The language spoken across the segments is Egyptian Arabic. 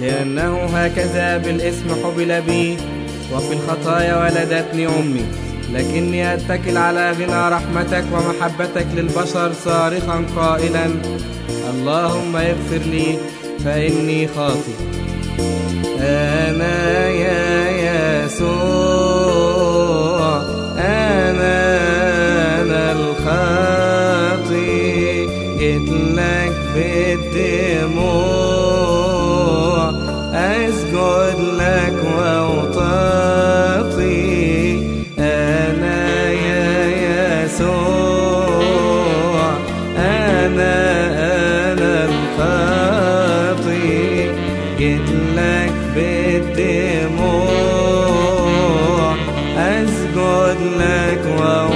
لأنه هكذا بالاسم حبل بي وفي الخطايا ولدتني أمي لكني أتكل على غنى رحمتك ومحبتك للبشر صارخا قائلا اللهم اغفر لي فإني خاطئ أنا يا يسوع أنا أنا الخاطئ جيت لك بالدموع أسجد لك وأطاطي أنا يا يسوع أنا أنا الخاطئ جيت لك بالدموع أسجد لك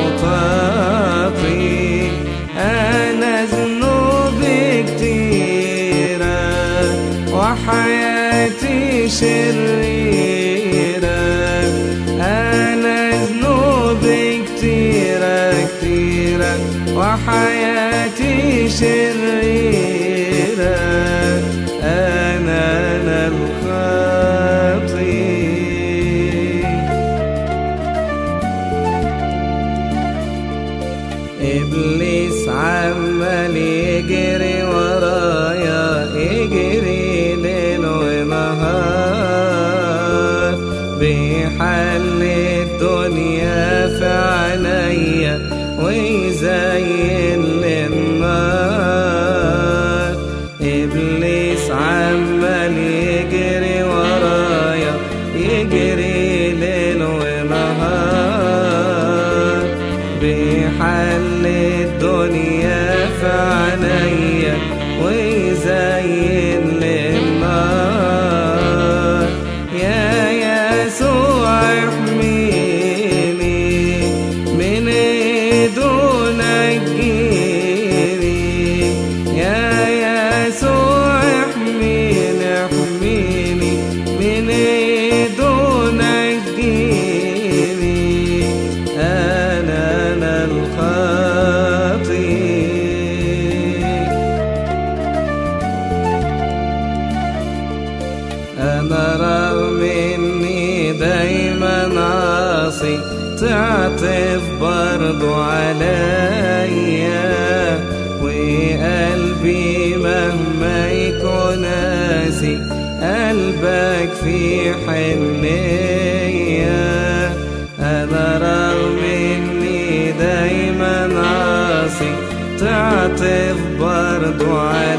وأطاطي أنا ذنوبي كتيرة وحياتي شريرة أنا ذنوبي كتيرة كتيرة وحياتي شريرة أنا أنا الخاطئ إبليس عمال يجري ورايا يجري ليل ونهار بيحل الدنيا في عينيا ويزين للنار إبليس عمال يجري ورايا يجري ليل ونهار بيحل الدنيا في عينيا ويزين للنار يا يسوع احميني من ايده نجيني يا يسوع احميني احميني من ايده نجيني انا انا الخاطئ أنا رغم إني دايما عاصي تعطف برضو عليا وقلبي مهما يكون قاسي قلبك في حنية أنا رغم إني دايما عاصي تعطف برضو عليا